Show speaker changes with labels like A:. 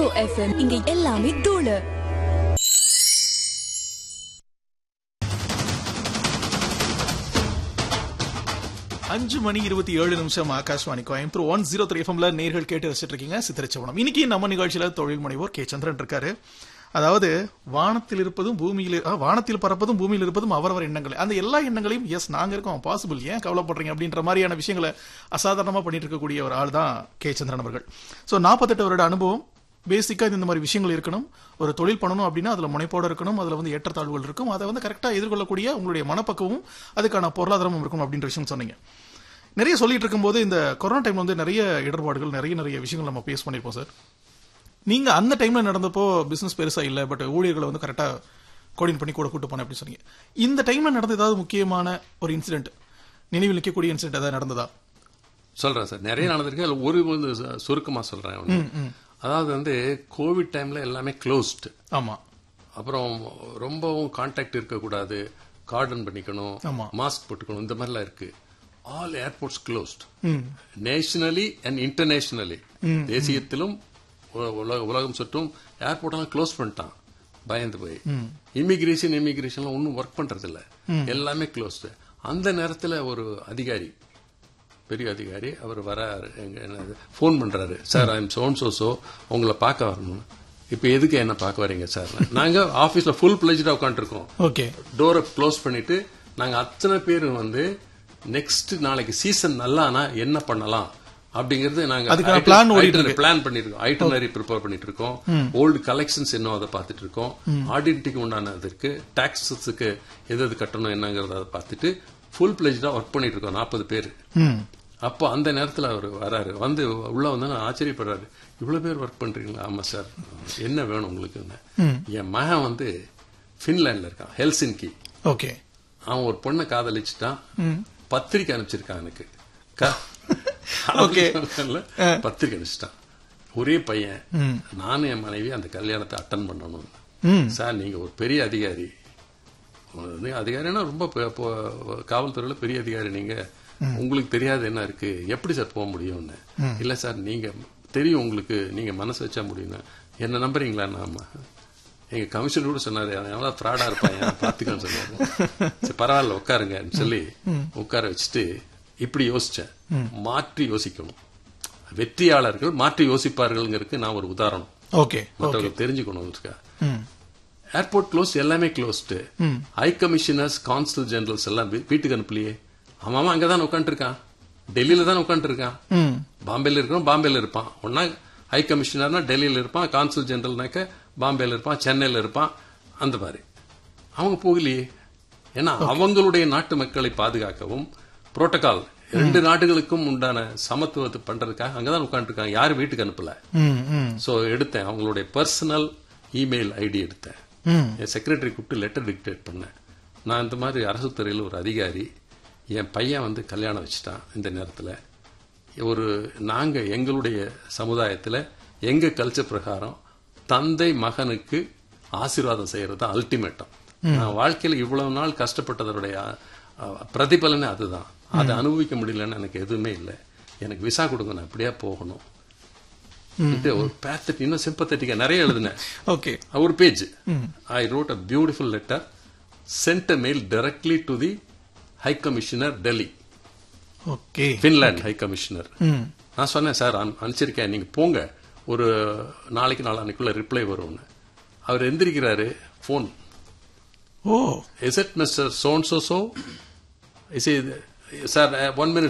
A: FM இங்க எல்லாமே தூளு
B: அஞ்சு மணி இருபத்தி ஏழு நிமிஷம் Akashvani Coimbatore one zero three எஃப்எம்ல நேர்கள் கேட்டு ரசிச்சிட்டு இருக்கீங்க சித்திரச்சவனம் இன்னைக்கு நம்ம நிகழ்ச்சியில தொழில் முனைவோர் கே சந்திரன் இருக்காரு அதாவது வானத்தில் இருப்பதும் பூமியில் ஆ, வானத்தில் பறப்பதும் பூமியில் இருப்பதும் அவரவர் எண்ணங்கள் அந்த எல்லா எண்ணங்களையும் எஸ் நாங்க இருக்கோம் பாசிபிள் ஏன் கவலைப்படுறீங்க அப்படின்ற மாதிரியான விஷயங்களை அசாதாரணமா பண்ணிட்டு இருக்கக்கூடிய ஒரு ஆள் தான் கே சந்திரன் அவர்கள் ஸோ நாற்பத்தெட்டு வருட அனுபவம் பேசிக்கா இந்த மாதிரி விஷயங்கள் இருக்கணும் ஒரு தொழில் பண்ணணும் அப்படின்னா அதுல முனைப்போட இருக்கணும் அதுல வந்து ஏற்றத்தாழ்வுகள் இருக்கும் அதை வந்து கரெக்டா எதிர்கொள்ளக்கூடிய உங்களுடைய மனப்பக்குவமும் அதுக்கான பொருளாதாரமும் இருக்கும் அப்படின்ற விஷயம் சொன்னீங்க நிறைய சொல்லிட்டு இருக்கும்போது இந்த கொரோனா டைம்ல வந்து நிறைய இடர்பாடுகள் நிறைய நிறைய விஷயங்கள் நம்ம பேஸ் பண்ணிருப்போம் சார் நீங்க அந்த டைம்ல நடந்தப்போ பிசினஸ் பெருசா இல்ல பட் ஊழியர்களை வந்து கரெக்டா கோடின் பண்ணி கூட கூட்டு போனேன் அப்படின்னு சொன்னீங்க இந்த டைம்ல நடந்த ஏதாவது முக்கியமான ஒரு இன்சிடென்ட் நினைவில் நிற்கக்கூடிய இன்சிடென்ட் ஏதாவது நடந்ததா
C: சொல்றேன் சார் நிறைய நடந்திருக்கு அதுல ஒரு வந்து சு- சுருக்கமா சொல்றேன் ஒண்ணு. அதாவது வந்து கோவிட் டைம்ல எல்லாமே க்ளோஸ்டு
B: ஆமா
C: அப்புறம் ரொம்பவும் கான்டாக்ட் இருக்கக்கூடாது கார்டன் பண்ணிக்கணும்
B: ஆமா.
C: மாஸ்க் போட்டுக்கணும் இந்த மாதிரிலாம் இருக்கு ஆல் ஏர்போர்ட்ஸ் க்ளோஸ்ட்
B: ம்
C: நேஷனலி அண்ட் இன்டர்நேஷனலி தேசியத்திலும் உல- உலக- உலகம் சுற்றும் ஏர்போர்ட் எல்லாம் க்ளோஸ் பண்ணிட்டான் பயந்து போய் இமிகிரேஷன் இமிகிரேஷன்லாம் ஒன்றும் ஒர்க் பண்றது இல்ல எல்லாமே க்ளோஸ்டு அந்த நேரத்துல ஒரு அதிகாரி பெரிய அதிகாரி அவர் வராரு எங்க என்னது ஃபோன் பண்றாரு sir I'm so and so so உங்களை பார்க்க வரணும் இப்போ எதுக்கு என்ன பார்க்க வரீங்க சார் நாங்க ஆபீஸ்ல ஃபுல் பிளேஜா உட்காந்துருக்கோம்
B: ஓகே
C: டோரை க்ளோஸ் பண்ணிட்டு நாங்க அத்தனை பேர் வந்து நெக்ஸ்ட் நாளைக்கு சீசன் நல்லானா என்ன பண்ணலாம் அப்படிங்கறது நாங்க
B: அதுக்கான plan ஓடிட்டு இருக்கு.
C: பிளான் பண்ணிருக்கோம் ஐட்டனரி ப்ரிப்பேர் பண்ணிட்டு இருக்கோம் ஓல்டு கலெக்ஷன்ஸ் என்ன அதை பார்த்துட்டு இருக்கோம் ஆடிட்டிக்கு உண்டானதுக்கு டாக்ஸஸுக்கு எது எது கட்டணும் என்னங்கறத அதை பார்த்துட்டு ஃபுல் பிளேஜா ஒர்க் பண்ணிட்டு இருக்கோம் நாற்பது பேர்
B: ம்
C: அப்போ அந்த நேரத்துல அவர் வராரு வந்து உள்ள வந்து நான் ஆச்சரியப்படுறாரு இவ்வளவு பேர் ஒர்க் பண்றீங்களா ஆமா சார் என்ன வேணும் உங்களுக்கு என் மகன் வந்து பின்லாண்ட்ல இருக்கான் ஹெல்சின்கி
B: ஓகே
C: அவன் ஒரு பொண்ணை காதலிச்சுட்டான் பத்திரிக்கை அனுப்பிச்சிருக்கான் எனக்கு க-
B: Okay.
C: இல்ல, பத்திரிக்கை அனுப்பிச்சிட்டான் ஒரே பையன் நானும் என் மனைவி அந்த கல்யாணத்தை அட்டன் பண்ணணும்
B: ம்
C: சார் நீங்க ஒரு பெரிய அதிகாரி நீங்க அதிகாரினா ரொம்ப பெ- பொ- காவல்துறையில பெரிய அதிகாரி நீங்க உங்களுக்கு தெரியாது என்ன இருக்கு எப்படி சார் போக முடியும்னு இல்ல சார் நீங்க தெரியும் உங்களுக்கு நீங்க மனசு வச்சா முடியும்னு என்ன நம்புறீங்களா நாம எங்க கமிஷனர் கூட சொன்னாரு அவன் எவ்வளவு ஃப்ராடா இருப்பான் பாத்துக்கன்னு சொன்னாரு சரி பரவாயில்ல உட்காருங்கன்னு சொல்லி உட்கார வச்சுட்டு இப்படி யோசிச்சேன் மாற்றி யோசிக்கணும் வெற்றியாளர்கள் மாற்றி யோசிப்பார்கள்ங்கிறதுக்கு நான் ஒரு உதாரணம்
B: ஓகே
C: மற்றவங்க தெரிஞ்சுக்கணும் இருக்கா
B: ம்
C: ஏர்போர்ட் க்ளோஸ் எல்லாமே closed high commissioners consul generals எல்லாம் வீ- வீட்டுக்கு அனுப்பலையே அவன் அவன் அங்கதான் உட்காந்துருக்கான் டெல்லியில தான் உட்காந்துருக்கான்
B: ம்
C: பாம்பேல இருக்கிறோம் பாம்பேல இருப்பான் ஒன்னா ஹை கமிஷனர்னா டெல்லியில இருப்பான் கான்சுல் ஜெனரல்னாக்க பாம்பேல இருப்பான் சென்னையில இருப்பான் அந்த மாதிரி அவங்க போகலையே ஏன்னா அவங்களுடைய நாட்டு மக்களை பாதுகாக்கவும் புரோட்டோகால் ரெண்டு நாடுகளுக்கும் உண்டான சமத்துவத்தை பண்றதுக்காக அங்கதான் உட்காந்துருக்காங்க யாரும் வீட்டுக்கு அனுப்பல
B: ம் ம்
C: சோ எடுத்தேன் அவங்களுடைய பர்சனல் இமெயில் ஐடி எடுத்தேன்
B: ம்
C: என் செக்ரட்டரி கூப்பிட்டு லெட்டர் டிக்டேட் பண்ணேன் நான் இந்த மாதிரி அரசு துறையில் ஒரு அதிகாரி என் பையன் வந்து கல்யாணம் வச்சுட்டான் இந்த நேரத்தில் ஒரு நாங்க எங்களுடைய சமுதாயத்தில் எங்க கல்ச்சர் பிரகாரம் தந்தை மகனுக்கு ஆசீர்வாதம் செய்யறது தான் அல்டிமேட்டம் நான் வாழ்க்கையில் இவ்வளவு நாள் கஷ்டப்பட்டதனுடைய அஹ், பிரதிபலனே அதுதான் அதை அனுபவிக்க முடியலன்னு எனக்கு எதுவுமே இல்லை எனக்கு விசா கொடுங்க நான் அப்படியே போகணும் இது ஒரு பேத்தட் இன்னும் சிம்பத்தட்டிக்கா நிறைய எழுதினேன்
B: ஓகே
C: ஒரு page I wrote a beautiful letter sent a mail directly to the high commissioner Delhi
B: okay
C: Finland high commissioner
B: ம்
C: நான் சொன்னேன் சார் அனு- அனுப்பிச்சிருக்கேன் நீங்க போங்க ஒரு நாளைக்கு நாளான்னைக்குள்ள ரிப்ளை வரும்னு அவர் எந்திரிக்கிறாரு phone
B: oh
C: is it mister so and so so is sir one minute